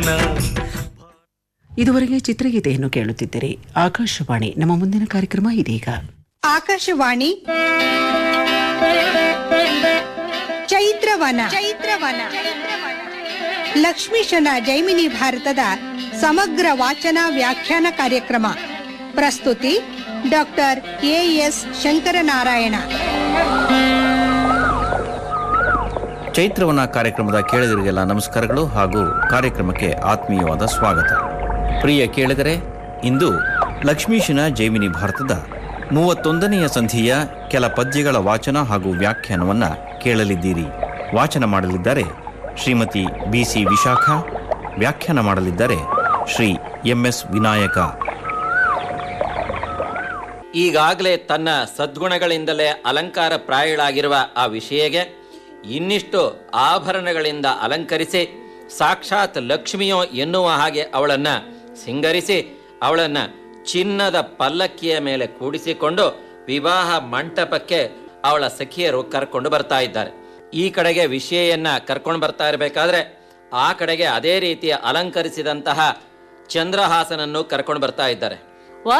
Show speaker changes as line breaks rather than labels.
ಇದುವರೆಗೆ ಚಿತ್ರಗೀತೆಯನ್ನು ಕೇಳುತ್ತಿದ್ದರೆ ಆಕಾಶವಾಣಿ ನಮ್ಮ ಮುಂದಿನ ಕಾರ್ಯಕ್ರಮ ಇದೀಗ
ಆಕಾಶವಾಣಿ ಚೈತ್ರವನ ಚೈತ್ರವನ ಲಕ್ಷ್ಮೀಶನ ಜೈಮಿನಿ ಭಾರತದ ಸಮಗ್ರ ವಾಚನ ವ್ಯಾಖ್ಯಾನ ಕಾರ್ಯಕ್ರಮ ಪ್ರಸ್ತುತಿ ಡಾಕ್ಟರ್ ಎಎಸ್ ಶಂಕರನಾರಾಯಣ
ಚೈತ್ರವನ ಕಾರ್ಯಕ್ರಮದ ಕೇಳಿದರಿಗೆಲ್ಲ ನಮಸ್ಕಾರಗಳು ಹಾಗೂ ಕಾರ್ಯಕ್ರಮಕ್ಕೆ ಆತ್ಮೀಯವಾದ ಸ್ವಾಗತ ಪ್ರಿಯ ಕೇಳಿದರೆ ಇಂದು ಲಕ್ಷ್ಮೀಶನ ಜೈಮಿನಿ ಭಾರತದ ಮೂವತ್ತೊಂದನೆಯ ಸಂಧಿಯ ಕೆಲ ಪದ್ಯಗಳ ವಾಚನ ಹಾಗೂ ವ್ಯಾಖ್ಯಾನವನ್ನು ಕೇಳಲಿದ್ದೀರಿ ವಾಚನ ಮಾಡಲಿದ್ದಾರೆ ಶ್ರೀಮತಿ ಬಿ ಸಿ ವಿಶಾಖ ವ್ಯಾಖ್ಯಾನ ಮಾಡಲಿದ್ದಾರೆ ಶ್ರೀ ಎಂ ಎಸ್ ವಿನಾಯಕ
ಈಗಾಗಲೇ ತನ್ನ ಸದ್ಗುಣಗಳಿಂದಲೇ ಅಲಂಕಾರ ಪ್ರಾಯಳಾಗಿರುವ ಆ ವಿಷಯಗೆ ಇನ್ನಿಷ್ಟು ಆಭರಣಗಳಿಂದ ಅಲಂಕರಿಸಿ ಸಾಕ್ಷಾತ್ ಲಕ್ಷ್ಮಿಯೋ ಎನ್ನುವ ಹಾಗೆ ಅವಳನ್ನ ಸಿಂಗರಿಸಿ ಅವಳನ್ನ ಚಿನ್ನದ ಪಲ್ಲಕ್ಕಿಯ ಮೇಲೆ ಕೂಡಿಸಿಕೊಂಡು ವಿವಾಹ ಮಂಟಪಕ್ಕೆ ಅವಳ ಸಖಿಯರು ಕರ್ಕೊಂಡು ಬರ್ತಾ ಇದ್ದಾರೆ ಈ ಕಡೆಗೆ ವಿಷಯನ್ನ ಕರ್ಕೊಂಡು ಬರ್ತಾ ಇರಬೇಕಾದ್ರೆ ಆ ಕಡೆಗೆ ಅದೇ ರೀತಿಯ ಅಲಂಕರಿಸಿದಂತಹ ಚಂದ್ರಹಾಸನನ್ನು ಕರ್ಕೊಂಡು ಬರ್ತಾ ಇದ್ದಾರೆ